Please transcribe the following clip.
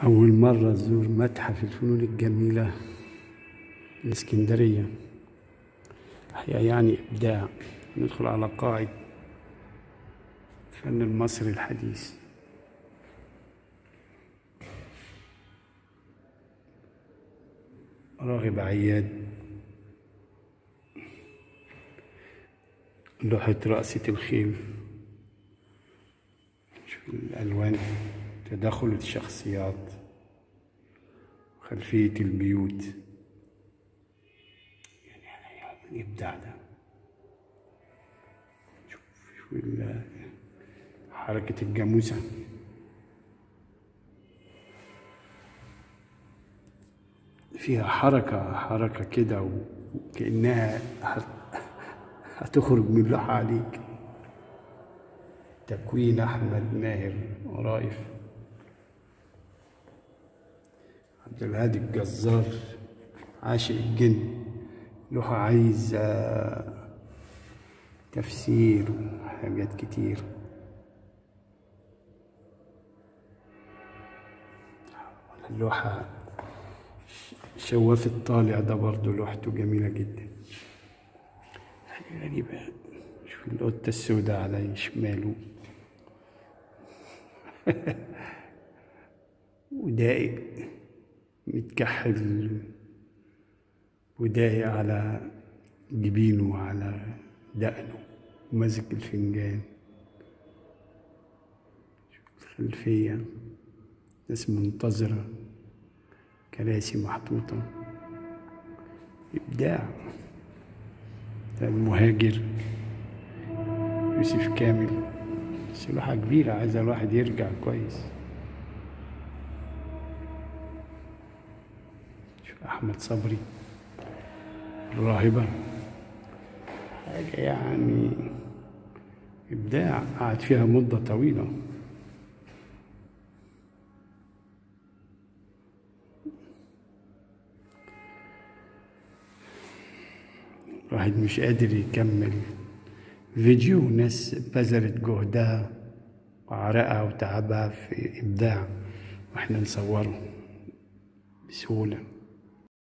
أول مرة أزور متحف الفنون الجميلة الإسكندرية هي يعني إبداع ندخل على قاعد الفن المصري الحديث راغب عياد لوحة رأسة الخيل شوف الألوان تداخل الشخصيات خلفية البيوت يعني الإبداع ده شوف شوف ال- حركة الجاموسة فيها حركة حركة كده وكأنها هت- هتخرج من اللوحة عليك تكوين أحمد ماهر رائف عبد الهادي الجزار عاشق الجن لوحة عايزة تفسير وحاجات كتير اللوحة شواف الطالع ده برضه لوحته جميلة جدا حاجة غريبة شوف القطة السوداء على شماله ودايق متكحل ودايق على جبينه وعلى دقنه وماسك الفنجان شوف الخلفية ناس منتظرة كراسي محطوطة إبداع ده المهاجر يوسف كامل بس لوحة كبيرة عايزة الواحد يرجع كويس شوف أحمد صبري الراهبة حاجة يعني إبداع قعد فيها مدة طويلة الواحد مش قادر يكمل فيديو ناس بذلت جهدها وعرقها وتعبها في إبداع وإحنا نصوره بسهولة